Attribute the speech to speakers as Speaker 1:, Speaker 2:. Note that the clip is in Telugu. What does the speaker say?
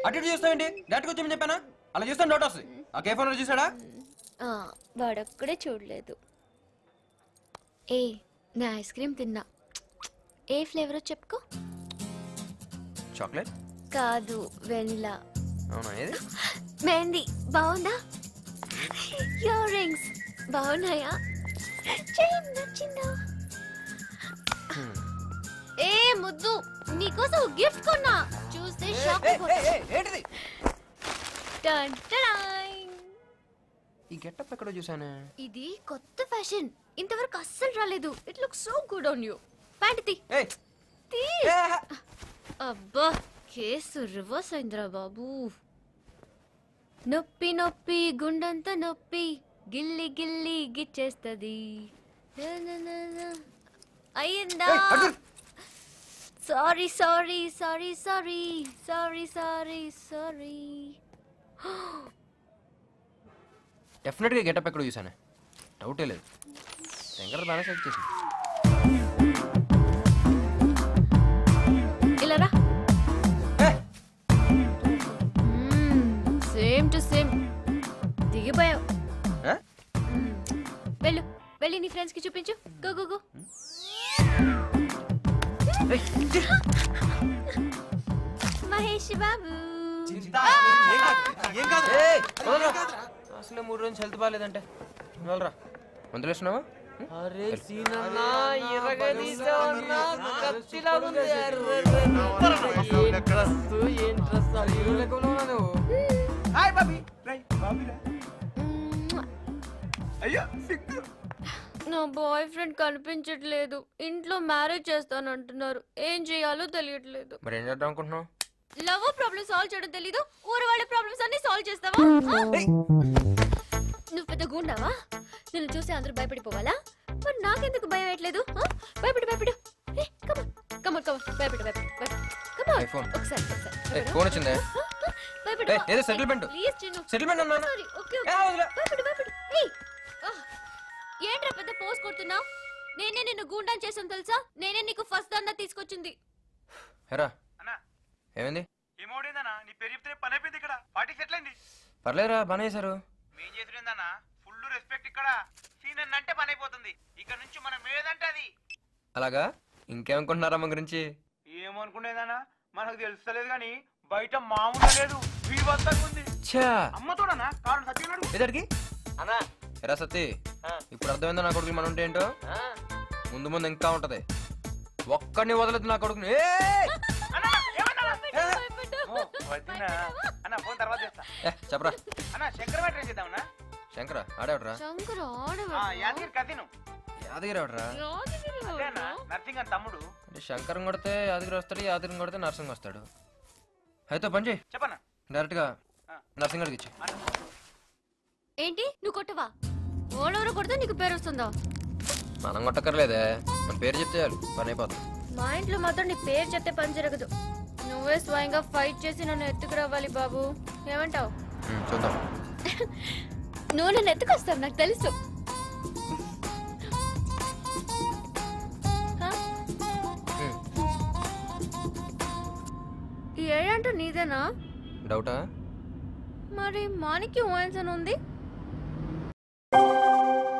Speaker 1: అటు ఇటు చూస్తావేంటి డైరెక్ట్ వచ్చి చెప్పానా అలా చూస్తాను డౌట్ వస్తుంది ఆ కే ఫోన్ చూసాడా
Speaker 2: ఆ, వాడొక్కడే చూడలేదు ఏ నా ఐస్ క్రీమ్ తిన్నా ఏ ఫ్లేవరో చెప్పుకో
Speaker 1: చాక్లెట్
Speaker 2: కాదు వెనిలా
Speaker 1: అవునా ఏది
Speaker 2: మెహందీ బాగుందా ఇయర్ రింగ్స్ బాగున్నాయా చైన్ నచ్చిందా ఏ ముద్దు నీకోసం గిఫ్ట్ కొన్నా చూస్తే షాక్
Speaker 1: ఏంటిది ఈ గెటప్ ఎక్కడో చూసానే
Speaker 2: ఇది కొత్త ఫ్యాషన్ ఇంతవరకు అస్సలు రాలేదు it look so good on you pant తీ
Speaker 1: ఏయ్
Speaker 2: తీ
Speaker 1: ఏ,
Speaker 2: అబ్బా కేసు రివర్స్ అయిందిరా బాబు నొప్పి నొప్పి గుండంతా నొప్పి గిల్లి గిల్లి గిచ్చేస్తది నా, నా, నా, నా. అయ్యిందా
Speaker 1: ఏయ్, అటు.
Speaker 2: Sorry sorry sorry sorry sorry sorry sorry
Speaker 1: డెఫినెట్గా గెటప్ ఎక్కడో చూసానే డౌటే లేదు శంకర్ బాగానే సెట్ చేసింది
Speaker 2: ఇలా రా
Speaker 1: ఏయ్,
Speaker 2: సేమ్ టు సేమ్ దిగిపోయావు
Speaker 1: ఆ?
Speaker 2: మ్మ్. వెళ్ళు వెళ్ళి నీ ఫ్రెండ్స్ కి చూపించు గో గో గో
Speaker 1: ఏయ్, ఛీ.
Speaker 2: మహేష్ బాబు
Speaker 1: ఏయ్, వదలరా. అసలే మూడు రోజులు హెల్త్ బాగాలేదంటే వెళ్ళరా మందులేస్తున్నావా
Speaker 3: అరే సీనన్నా ఎర్రగా తీసావన్నా కత్తిలాగుంది ఏం డ్రెస్ ఏం డ్రెస్ నువ్వు
Speaker 4: హాయ్ బాబీ రై బాబీరా అయ్యో సిగ్గు
Speaker 2: నా బాయ్ ఫ్రెండ్ కనిపించట్లేదు ఇంట్లో మ్యారేజ్ చేస్తానంటున్నారు ఏం చేయాలో తెలియట్లేదు
Speaker 1: మరి ఏం చేద్దాం అనుకుంటున్నావు
Speaker 2: లవ్ ప్రాబ్లమ్ సాల్వ్ చేయడం తెలీదు ఊరు వాళ్ళ ప్రాబ్లమ్స్ అన్ని సాల్వ్ చేస్తావా ఆ? నువ్వు పెద్ద గుండావా నిన్ను చూసి అందరూ భయపడిపోవాలా మరి నాకెందుకు భయం వేయట్లేదు ఆ? భయపడు భయపడు కమన్ కమన్ కమన్ భయపడు భయపడు కమన్
Speaker 1: Hey, phone.
Speaker 2: ఒకసారి ఒకసారి
Speaker 1: ఏయ్,
Speaker 2: భయపడు.
Speaker 1: ఫోన్ వచ్చిందే
Speaker 2: ఆ, ఆ, భయపడు
Speaker 1: ఏయ్, ఏదో settlement.
Speaker 2: ప్లీజ్ చిన్ను
Speaker 1: సెటిల్మెంట్ అన్నా
Speaker 2: సారీ ఓకే
Speaker 1: ఏ, వదిలే.
Speaker 2: భయపడు భయపడు ఏయ్ ఆ, ఏంట్రా పెద్ద పోజ్ కొడుతున్నావు నేనే నిన్ను గూండాన్ చేసాను తెలుసా నేనే నీకు ఫస్ట్ దందా తీసుకొచ్చింది
Speaker 1: హెరా
Speaker 4: అన్నా
Speaker 1: ఏమైంది
Speaker 4: ఏమోడిందన్నా నీ పేరు చెప్తే పని అయిపోయింది ఇక్కడ పార్టీ సెటిల్ అయింది
Speaker 1: పర్లేదురా బాగానే చేశారు
Speaker 4: మేం చేసిందన్నా ఫుల్ రెస్పెక్ట్ ఇక్కడ సీన్ అంటే పని అయిపోతుంది ఇక్కడ నుంచి మనం ఏదంటే అది
Speaker 1: అలాగా ఇంకేమనుకుంటున్నారా మా గురించి
Speaker 4: ఏమనుకునేదన్నా మనకు తెలుస్తలేదు కానీ బయట మామూలుగా లేదు వీవత్తంగా ఉంది
Speaker 1: ఛా
Speaker 4: అమ్మతోడనా కారణం సత్యనాడు
Speaker 1: ఎదడికి
Speaker 3: అన్నా
Speaker 1: ఎరా సత్తి
Speaker 3: ఆ.
Speaker 1: ఇప్పుడు అర్థమైందా నా కొడుకులు మనం ఉంటే ఏంటో
Speaker 3: ఆ,
Speaker 1: ముందు ముందు ఇంకా ఉంటది ఒక్కడిని వదలదు నా కొడుకుని ఏయ్!
Speaker 4: అన్నా ఏమన్నా
Speaker 2: భయపడ్డా.
Speaker 4: వద్దునా అన్న ఫోన్ తర్వాత చేస్తా
Speaker 1: ఏ, చెప్పరా
Speaker 4: అన్న శంకర్ మ్యాటర్ ఏం చేద్దామన్నా
Speaker 1: శంకర ఆడేవడరా
Speaker 2: శంకర్
Speaker 4: ఆ,
Speaker 2: ఆడవాడు
Speaker 4: యాదగిరి కజిన్
Speaker 1: యాదగిరి ఆడరా
Speaker 2: యాదగిరి
Speaker 4: అదే అన్న
Speaker 2: వాడు.
Speaker 4: నర్సింగ్ అని తమ్ముడు
Speaker 1: అంటే శంకరం కొడితే యాదగిరి వస్తాడు యాదగిరిని కొడితే నరసింగ్ వస్తాడు అయితే పని చేయి
Speaker 4: చెప్పన్నా
Speaker 1: డైరెక్ట్గా
Speaker 4: ఆ.
Speaker 1: నరసింగ్ గడికి ఇచ్చి
Speaker 2: ఏంటి నువ్వు కొట్టవా ఓడెవరో కొడితే నీకు పేరు వస్తుందా
Speaker 1: మనం కొట్టక్కర్లేదే మన పేరు చెప్తే చాలు పని అయిపోతుంది
Speaker 2: మా ఇంట్లో మాత్రం నీ పేరు చెప్తే పని జరగదు నువ్వే స్వయంగా ఫైట్ చేసి నన్ను ఎత్తుకురావాలి బాబు ఏమంటావు
Speaker 1: ఉమ్, చూద్దాం
Speaker 2: నువ్వు నన్ను ఎత్తుకొస్తావు నాకు తెలుసు హా?
Speaker 1: ఉమ్,
Speaker 2: ఈ ఏడంటూ నీదేనా
Speaker 1: డౌటా
Speaker 2: మరి మానికి ఓయన్స్ అని ఉంది